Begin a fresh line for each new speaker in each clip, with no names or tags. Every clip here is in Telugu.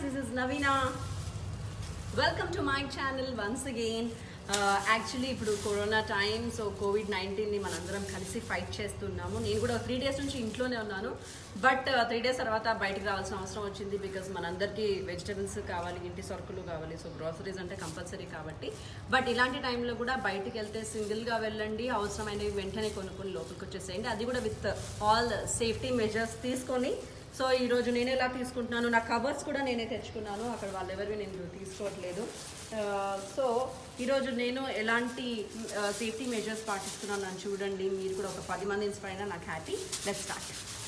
this is Navina. Welcome to my channel once again actually ఇప్పుడు కరోనా టైం సో కోవిడ్ నైన్టీన్ని మనందరం కలిసి ఫైట్ చేస్తున్నాము నేను కూడా త్రీ డేస్ నుంచి ఇంట్లోనే ఉన్నాను బట్ త్రీ డేస్ తర్వాత బయటకు రావాల్సిన అవసరం వచ్చింది బికాజ్ మనందరికీ వెజిటబుల్స్ కావాలి ఇంటి సరుకులు కావాలి సో గ్రోసరీస్ అంటే కంపల్సరీ కాబట్టి బట్ ఇలాంటి టైంలో కూడా బయటికి వెళ్తే సింగిల్గా వెళ్ళండి అవసరమైనవి వెంటనే కొనుక్కొని లోపలికి వచ్చేసేయండి అది కూడా విత్ ఆల్ సేఫ్టీ మెజర్స్ తీసుకొని సో ఈ రోజు నేను ఎలా తీసుకుంటున్నాను నా కవర్స్ కూడా నేనే తెచ్చుకున్నాను అక్కడ వాళ్ళు ఎవరివి నేను తీసుకోవట్లేదు ఆ, సో ఈరోజు నేను ఎలాంటి సేఫ్టీ మెజర్స్ పాటిస్తున్నాను నన్ను చూడండి మీరు కూడా ఒక పది మంది ఇన్స్పైర్ అయినా నాకు హ్యాపీ లెట్ స్టార్ట్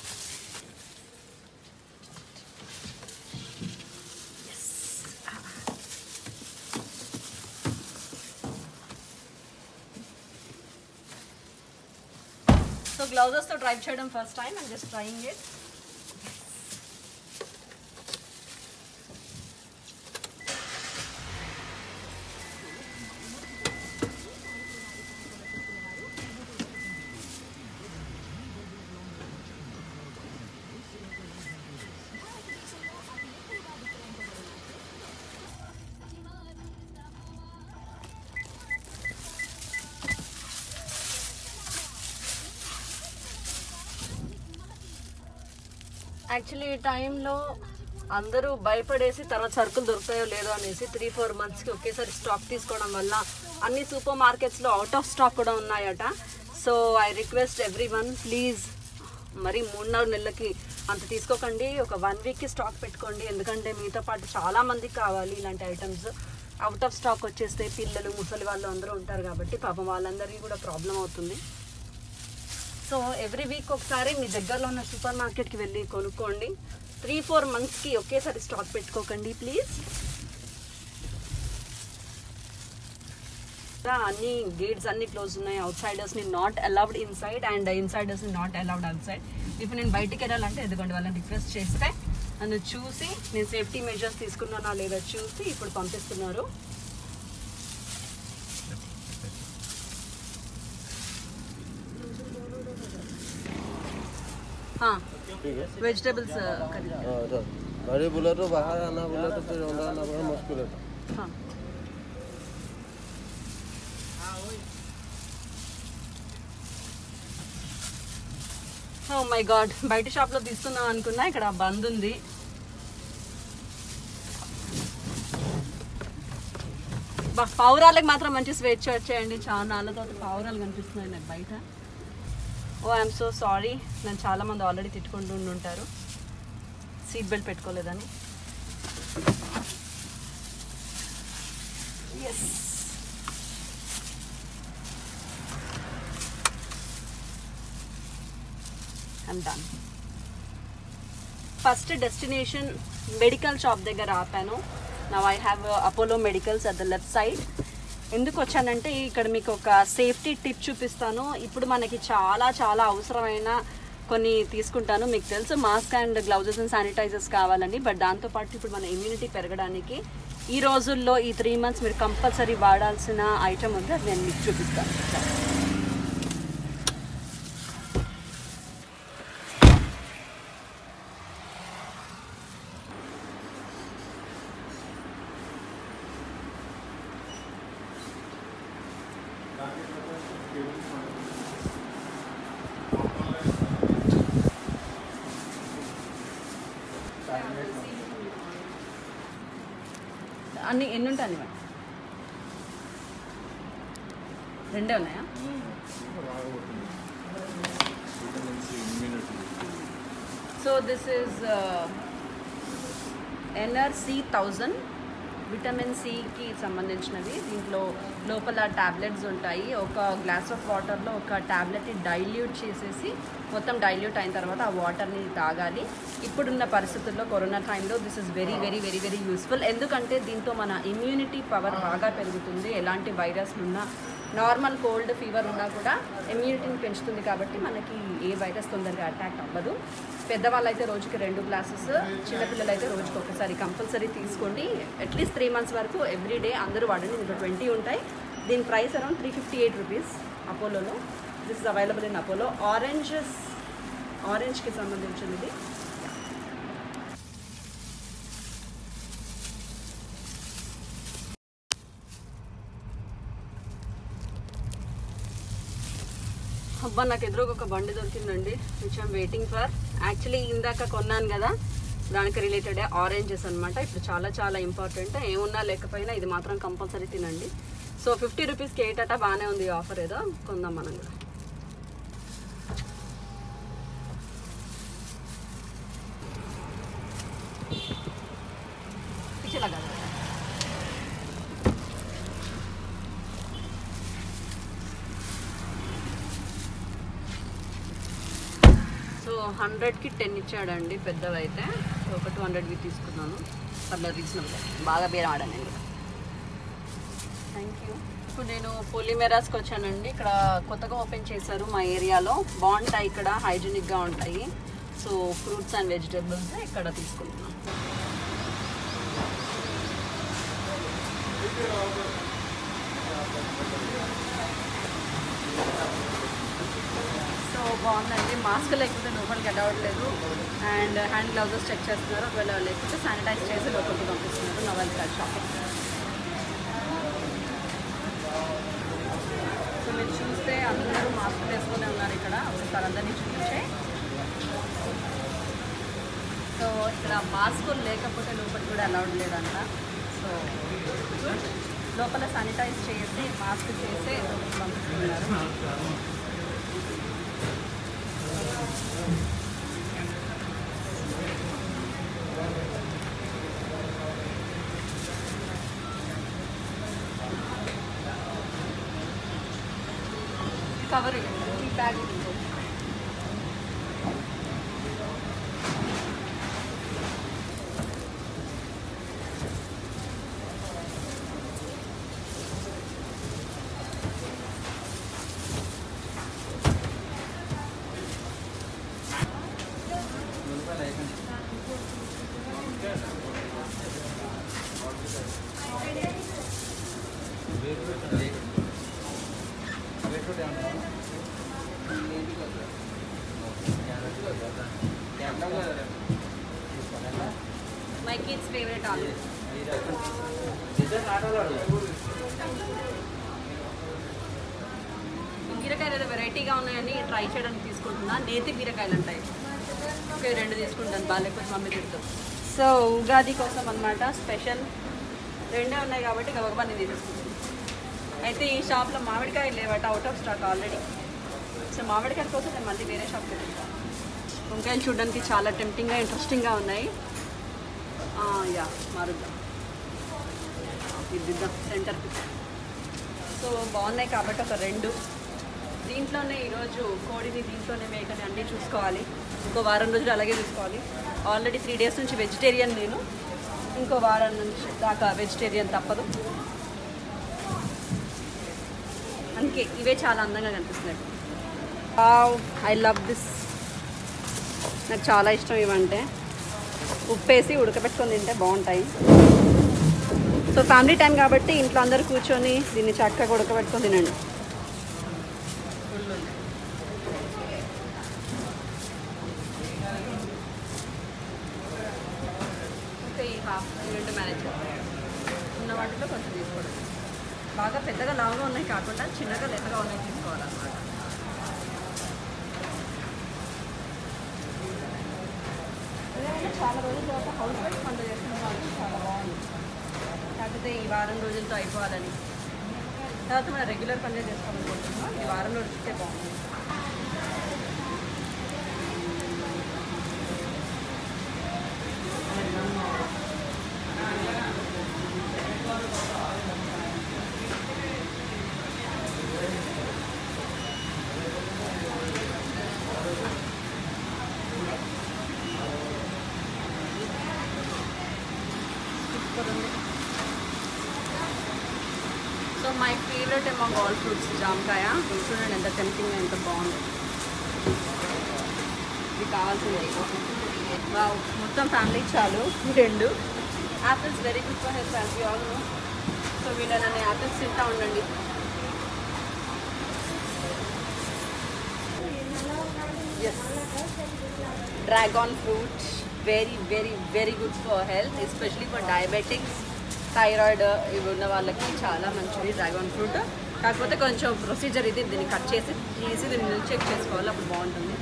సో గ్లౌజెస్తో డ్రైవ్ చేయడం first time and just trying it actually ఈ టైంలో అందరూ భయపడేసి తర్వాత సరుకులు దొరుకుతాయో లేదో అనేసి త్రీ ఫోర్ మంత్స్కి ఒకేసారి స్టాక్ తీసుకోవడం వల్ల అన్ని సూపర్ మార్కెట్స్లో అవుట్ ఆఫ్ స్టాక్ కూడా ఉన్నాయట so I request everyone please మరి మూడు నాలుగు నెలలకి అంత తీసుకోకండి ఒక వన్ వీక్కి స్టాక్ పెట్టుకోండి ఎందుకంటే మీతో పాటు చాలా మందికి కావాలి ఇలాంటి ఐటమ్స్ అవుట్ ఆఫ్ స్టాక్ వచ్చేస్తే పిల్లలు ముసలి వాళ్ళు అందరూ ఉంటారు కాబట్టి పాపం వాళ్ళందరికీ కూడా ప్రాబ్లం అవుతుంది సో ఎవ్రీ వీక్ ఒకసారి మీ దగ్గరలో ఉన్న సూపర్ మార్కెట్కి వెళ్ళి కొనుక్కోండి త్రీ ఫోర్ మంత్స్కి ఒకేసారి స్టాక్ పెట్టుకోకండి ప్లీజ్ అన్ని గేట్స్ అన్ని క్లోజ్ ఉన్నాయి అవుట్ సైడర్స్ని నాట్ అలౌడ్ ఇన్సైడ్ అండ్ ఇన్సైడర్స్ని నాట్ అలౌడ్ అవుట్ సైడ్ ఇప్పుడు నేను బయటికి వెళ్ళాలంటే ఎందుకంటే వాళ్ళని రిక్వెస్ట్ చేస్తే నన్ను చూసి నేను సేఫ్టీ మెజర్స్ తీసుకున్నానా లేదా చూసి ఇప్పుడు పంపిస్తున్నారు
ठीक है
వెజిటేబల్స్ కర్రీ
हाँ तो गाड़ी बोला तो बाहर आना बोला तो फिर अंदर आना बड़ा मुश्किल है
हाँ ఓ మై గాడ్ బయట షాప్లో తీసుకుందాం అనుకున్నా ఇక్కడ బంద్ ఉంది బా పావురాలకు మాత్రం మంచి స్వేచ్ఛ వచ్చాయండి చాలా నాళ్ళతో పావురాలు కనిపిస్తున్నాయి నాకు బయట ఓ ఐఎమ్ సో సారీ నన్ను చాలా మంది ఆల్రెడీ తిట్టుకుంటూ ఉండి ఉంటారు సీట్ బెల్ట్ పెట్టుకోలేదని yes I'm done first destination medical shop దగ్గర ఆపాను నా I have Apollo medicals at the left side ఎందుకు వచ్చానంటే ఇక్కడ మీకు ఒక సేఫ్టీ టిప్ చూపిస్తాను ఇప్పుడు మనకి చాలా చాలా అవసరమైన కొన్ని తీసుకుంటాను మీకు తెలుసు mask and gloves and sanitisers కావాలని బట్ దాంతోపాటు ఇప్పుడు మన ఇమ్యూనిటీ పెరగడానికి ఈ రోజుల్లో ఈ త్రీ మంత్స్ మీరు కంపల్సరీ వాడాల్సిన ఐటమ్ ఉంది అది నేను మీకు చూపిస్తాను అన్ని ఎన్ని ఉంటాయి ఇవ్వండి రెండే ఉన్నాయా so this is NRC thousand vitamin సికి సంబంధించినవి దీంట్లో లోపల టాబ్లెట్స్ ఉంటాయి ఒక గ్లాస్ ఆఫ్ వాటర్లో ఒక టాబ్లెట్ని డైల్యూట్ చేసేసి మొత్తం డైల్యూట్ అయిన తర్వాత ఆ వాటర్ని తాగాలి ఇప్పుడున్న పరిస్థితుల్లో కరోనా టైంలో this is very very very very useful ఎందుకంటే దీంతో మన ఇమ్యూనిటీ పవర్ బాగా పెరుగుతుంది ఎలాంటి వైరస్లు ఉన్నా నార్మల్ కోల్డ్ ఫీవర్ ఉన్నా కూడా ఇమ్యూనిటీని పెంచుతుంది కాబట్టి మనకి ఏ వైరస్ తొందరగా అటాక్ అవ్వదు పెద్దవాళ్ళు అయితే రోజుకి రెండు గ్లాసెస్ చిన్నపిల్లలు అయితే రోజుకి ఒకసారి కంపల్సరీ తీసుకోండి అట్లీస్ట్ త్రీ మంత్స్ వరకు ఎవ్రీ డే అందరూ వాడండి దీంట్లో ట్వంటీ ఉంటాయి దీని price around three fifty eight rupees అపోలోలో this is available in Apollo oranges ఆరెంజ్కి సంబంధించినది అబ్బా నాకు ఎదురుగా ఒక బండి దొరికిందండి which I'm waiting for actually ఇందాక కొన్నాను కదా దానికి రిలేటెడ్ ఆరెంజెస్ అన్నమాట ఇప్పుడు చాలా చాలా ఇంపార్టెంట్ ఏమున్నా లేకపోయినా ఇది మాత్రం కంపల్సరీ తినండి సో ఫిఫ్టీ రూపీస్కి ఎయిట్ అట బాగానే ఉంది ఆఫర్ ఏదో కొందాం మనం కూడా పిచ్చిలా కాదు సో హండ్రెడ్కి టెన్ ఇచ్చాడండి పెద్దవి అయితే సో ఒక టూ హండ్రెడ్కి తీసుకున్నాను పర్లేదు రీజనబుల్ బాగా బేరం ఆడానండి థ్యాంక్ యూ ఇప్పుడు నేను పొలిమెరాస్కి వచ్చానండి ఇక్కడ కొత్తగా ఓపెన్ చేశారు మా ఏరియాలో బాగుంటాయి ఇక్కడ హైజీనిక్గా ఉంటాయి సో ఫ్రూట్స్ అండ్ వెజిటేబుల్స్ ఇక్కడ తీసుకుంటున్నాను సో బాగుందండి మాస్క్ లేకపోతే లోపలికి అడవట్లేదు అండ్ హ్యాండ్ గ్లౌజెస్ చెక్ చేస్తున్నారు ఒకవేళ లేకపోతే శానిటైజ్ చేసి లోపలికి పంపిస్తున్నారు నవల్ కార్ షాపింగ్ సో మీరు చూస్తే అందరూ మాస్క్ వేసుకునే ఉన్నారు ఇక్కడ ఒకసారి అందరినీ చూపించే సో ఇక్కడ మాస్క్ లేకపోతే లోపలికి కూడా అలౌడ్ లేదంట సో లోపల శానిటైజ్ చేసి మాస్క్ చేసి లోపలికి పంపిస్తున్నారు కవర్ ఈ బ్యాగ్ మై కిడ్స్ ఫేవరెట్ ఆలు బీరకాయలు ఏదో వెరైటీగా ఉన్నాయని ట్రై చేయడానికి తీసుకుంటున్నా నేతి బీరకాయలు ఉంటాయి ఓకే రెండు తీసుకుంటాను బాగా లేకపోతే మమ్మీ తిడుతుంది సో ఉగాది కోసం అన్నమాట స్పెషల్ రెండే ఉన్నాయి కాబట్టి గబగబా నేను తీసుకుంటాను అయితే ఈ షాప్లో మామిడికాయలు లేవట out of stock already so మామిడికాయల కోసం నేను మళ్ళీ వేరే షాప్కి వెళ్తాను వంకాయలు చూడడానికి చాలా టెంప్టింగ్గా ఇంట్రెస్టింగ్గా ఉన్నాయి ఆ, యా మారుద్దాం ఇది దిద్దాం సెంటర్ సో బాగున్నాయి కాబట్టి ఒక రెండు దీంట్లోనే ఈరోజు కోడిని దీంట్లోనే మేకని అన్నీ చూసుకోవాలి ఇంకో వారం రోజులు అలాగే చూసుకోవాలి ఆల్రెడీ త్రీ డేస్ నుంచి వెజిటేరియన్ నేను ఇంకో వారం నుంచి దాకా వెజిటేరియన్ తప్పదు అందుకే ఇవే చాలా అందంగా కనిపిస్తున్నాయి ఐ లవ్ దిస్ నాకు చాలా ఇష్టం ఇవంటే ఉప్పేసి ఉడకబెట్టుకొని తింటే బాగుంటాయి సో ఫ్యామిలీ టైం కాబట్టి ఇంట్లో అందరూ కూర్చొని దీన్ని చక్కగా ఉడకబెట్టుకొని తినండి ఓకే ఈ హాఫ్ ఈ రెండు మేనేజ్ చేస్తాం ఉన్న వాటిలో కొంచెం తీసుకోవడం బాగా పెద్దగా లావుగా ఉన్నాయి కాకుండా చిన్నగా లెక్కగా ఉన్నాయి తీసుకోవాలన్నమాట అదేవిధంగా చాలా రోజుల తర్వాత హౌస్ వైఫ్ వంట చేస్తున్న వాళ్ళు చాలా బాగుంది కాకపోతే ఈ వారం రోజులతో అయిపోవాలని తర్వాత మనం రెగ్యులర్ పనులే చేసుకోవాలనుకుంటున్నాం ఈ వారంలో ఉడికితే బాగుంది సూపర్ ఉంది so my favourite among all fruits జామకాయ చూడండి ఎంత టెంప్టింగ్ ఎంత బాగుంది ఇది కావాల్సింది వావ్ మొత్తం ఫ్యామిలీ చాలు ఈ రెండు apples very good for health as you all know so వీళ్ళని యాపిల్స్ తింటా ఉండండి yes dragon fruit very very very good for health especially for diabetics thyroid ఇవి ఉన్న వాళ్ళకి చాలా మంచిది డ్రాగన్ ఫ్రూట్ కాకపోతే కొంచెం ప్రొసీజర్ ఇది దీన్ని కట్ చేసి తీసి దీన్ని మిల్క్ షేక్ చేసుకోవాలి అప్పుడు బాగుంటుంది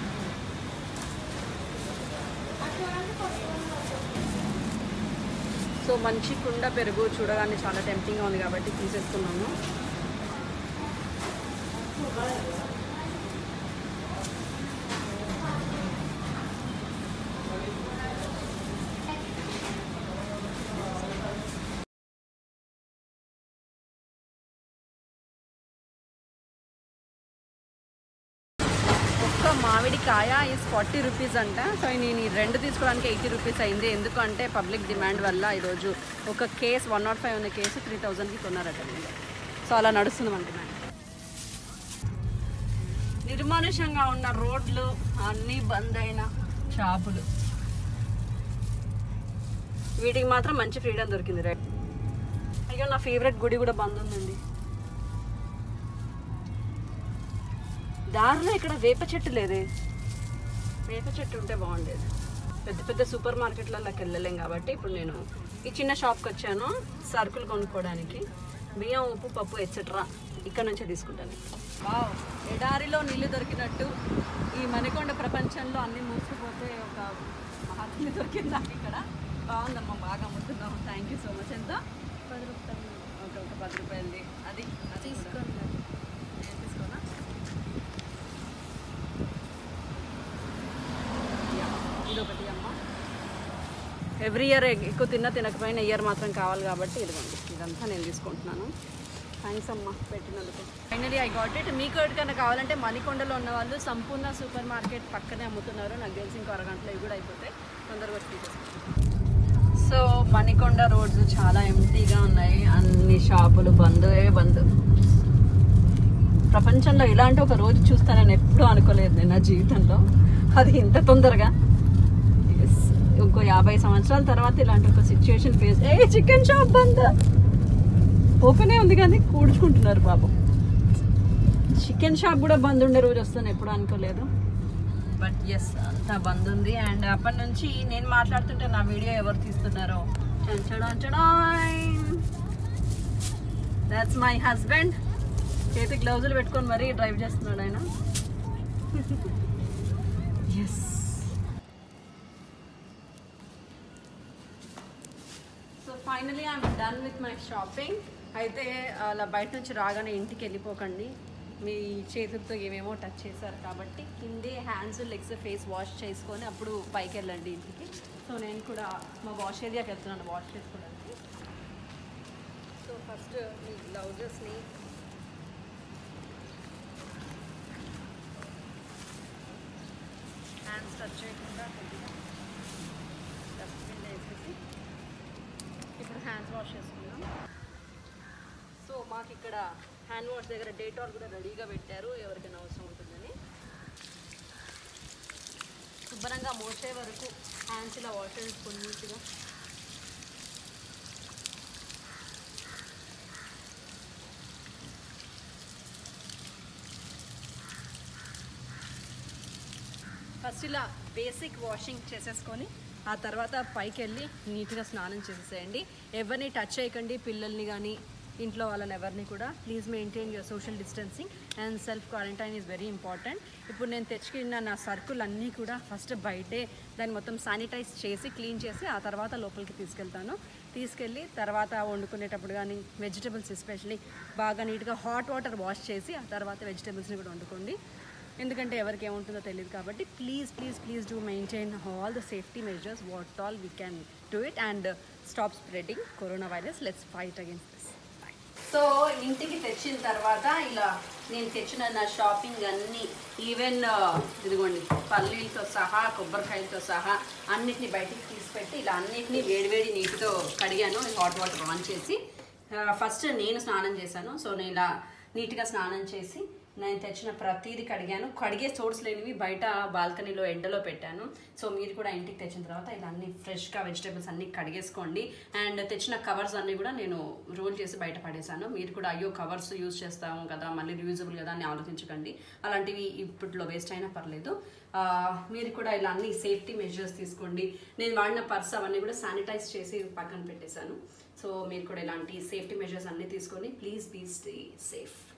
సో మంచి కుండ పెరుగు చూడగానే చాలా టెంప్టింగ్గా ఉంది కాబట్టి తీసేసుకున్నాము ఒక్క మామిడికాయ ఈజ్ ఫార్టీ రూపీస్ అంట సో నేను ఈ రెండు తీసుకోవడానికి ఎయిటీ రూపీస్ అయింది ఎందుకంటే పబ్లిక్ డిమాండ్ వల్ల ఈరోజు ఒక కేస్ వన్ నాట్ ఫైవ్ ఉన్న కేసు త్రీ థౌజండ్కి కొన్నారట వీళ్ళు. సో అలా నడుస్తుంది మన డిమాండ్ నిర్మానుషంగా ఉన్న రోడ్లు అన్నీ బంద్ అయిన షాపులు వీటికి మాత్రం మంచి ఫ్రీడమ్ దొరికింది రైట్ అయ్యో నా ఫేవరెట్ గుడి కూడా బంద్ ఉందండి దారిలో ఇక్కడ వేప చెట్టు లేదే వేప చెట్టు ఉంటే బాగుండేది పెద్ద పెద్ద సూపర్ మార్కెట్లలోకి వెళ్ళలేం కాబట్టి ఇప్పుడు నేను ఈ చిన్న షాప్కి వచ్చాను సరుకులు కొనుక్కోవడానికి బియ్యం ఉప్పు పప్పు ఎట్సెట్రా ఇక్కడ నుంచే తీసుకుంటాను వావ్ ఎడారిలో నీళ్లు దొరికినట్టు ఈ మణికొండ ప్రపంచంలో అన్ని మూసుకుపోతే ఒక మహాత్మ దొరికింది నాకు ఇక్కడ బాగుందమ్మా బాగా అమ్ముతున్నాము థ్యాంక్ యూ సో మచ్ ఎంత పది రూపాయలు ఓకే ఒక పది రూపాయలది అది తీసుకోండి నేను తీసుకోనా ఇదొకటి అమ్మ ఎవ్రీ ఇయర్ ఎక్కువ తిన్నా తినకపోయినా ఇయర్ మాత్రం కావాలి కాబట్టి ఇదిగోండి ఇదంతా నేను తీసుకుంటున్నాను థ్యాంక్స్ అమ్మ పెట్టినందుకు ఫైనలీ ఐ గాట్ ఇట్ మీకు ఎవరికైనా కావాలంటే మణికొండలో ఉన్న వాళ్ళు సంపూర్ణ సూపర్ మార్కెట్ పక్కనే అమ్ముతున్నారు నాకు తెలిసి ఇంకో అరగంటలో ఇవి కూడా అయిపోతాయి తొందరగా వచ్చి తీసేసుకుంటాను సో మణికొండ రోడ్స్ చాలా ఎంటీగా ఉన్నాయి అన్ని షాపులు బంద్ ఏ బంద్ ప్రపంచంలో ఇలాంటి ఒక రోజు చూస్తానని ఎప్పుడూ అనుకోలేదు నేను నా జీవితంలో అది ఇంత తొందరగా Yes. ఇంకో యాభై సంవత్సరాల తర్వాత ఇలాంటి ఒక సిచ్యువేషన్ ఫేస్ ఏ చికెన్ షాప్ బంద్ ఓపెనే ఉంది కానీ కూర్చుకుంటున్నారు బాబు చికెన్ షాప్ కూడా బంద్ ఉండే రోజు వస్తాను ఎప్పుడు అనుకోలేదు బట్ ఎస్ అంతా బంద్ ఉంది అండ్ అప్పటి నుంచి నేను మాట్లాడుతుంటే నా వీడియో ఎవరు తీస్తున్నారో దాట్స్ మై హస్బెండ్ చేతి గ్లౌజులు పెట్టుకొని మరీ డ్రైవ్ చేస్తున్నాడు ఆయన yes so finally I'm done with my shopping అయితే అలా బయట నుంచి రాగానే ఇంటికి వెళ్ళిపోకండి మీ చేతులతో ఏమేమో టచ్ చేశారు కాబట్టి కిందే హ్యాండ్స్ లెగ్స్ ఫేస్ వాష్ చేసుకొని అప్పుడు పైకి వెళ్ళండి ఇంటికి సో నేను కూడా మా వాష్ ఏరియాకి వెళ్తున్నాను వాష్ చేసుకోవడానికి సో ఫస్ట్ మీ గ్లౌజెస్ని హ్యాండ్స్ టచ్ చేయకుండా కొద్దిగా డస్ట్బిన్ వేసేసి ఇప్పుడు హ్యాండ్స్ వాష్ చేసుకుందాం సో మాకు ఇక్కడ హ్యాండ్ వాష్ దగ్గర డేటాల్ కూడా రెడీగా పెట్టారు ఎవరికైనా అవసరం ఉంటుందని శుభ్రంగా మోసే వరకు హ్యాండ్స్ ఇలా వాష్ చేసుకొని నీట్గా ఫస్ట్ ఇలా బేసిక్ వాషింగ్ చేసేసుకొని ఆ తర్వాత పైకి వెళ్ళి నీట్గా స్నానం చేసేసేయండి ఎవరిని టచ్ చేయకండి పిల్లల్ని కానీ ఇంట్లో వాళ్ళని ఎవరిని కూడా please maintain your social distancing and self quarantine is very important ఇప్పుడు నేను తెచ్చుకున్న నా సర్కుల్ అన్నీ కూడా ఫస్ట్ బయటే దాన్ని మొత్తం శానిటైజ్ చేసి క్లీన్ చేసి ఆ తర్వాత లోపలికి తీసుకెళ్తాను తీసుకెళ్ళి తర్వాత వండుకునేటప్పుడు కానీ వెజిటబుల్స్ ఎస్పెషలీ బాగా నీట్గా హాట్ వాటర్ వాష్ చేసి ఆ తర్వాత వెజిటబుల్స్ని కూడా వండుకోండి ఎందుకంటే ఎవరికి ఏముంటుందో తెలియదు కాబట్టి please please please do maintain all the safety measures what all we can do it and stop spreading corona virus let's fight against this so ఇంటికి తెచ్చిన తర్వాత ఇలా నేను తెచ్చిన నా షాపింగ్ అన్నీ ఈవెన్ ఇదిగోండి పల్లీలతో సహా కొబ్బరికాయలతో సహా అన్నిటిని బయటికి తీసిపెట్టి ఇలా అన్నిటిని వేడివేడి నీటితో కడిగాను హాట్ వాటర్ ఆన్ చేసి ఫస్ట్ నేను స్నానం చేశాను సో నేను ఇలా నీట్గా స్నానం చేసి నేను తెచ్చిన ప్రతిదీ కడిగాను కడిగే సోర్స్ లేనివి బయట బాల్కనీలో ఎండలో పెట్టాను సో మీరు కూడా ఇంటికి తెచ్చిన తర్వాత ఇలా అన్ని ఫ్రెష్గా వెజిటేబుల్స్ అన్ని కడిగేసుకోండి అండ్ తెచ్చిన కవర్స్ అన్ని కూడా నేను రోల్ చేసి బయట పడేశాను మీరు కూడా అయ్యో కవర్స్ యూజ్ చేస్తాము కదా మళ్ళీ రియూజబుల్ కదా అని ఆలోచించకండి అలాంటివి ఇప్పట్లో వేస్ట్ అయినా పర్లేదు ఆ, మీరు కూడా ఇలా అన్ని సేఫ్టీ మెజర్స్ తీసుకోండి నేను వాడిన పర్స్ అవన్నీ కూడా శానిటైజ్ చేసి పక్కన పెట్టేశాను సో మీరు కూడా ఇలాంటి సేఫ్టీ మెజర్స్ అన్ని తీసుకొని ప్లీజ్ బీ స్టే సేఫ్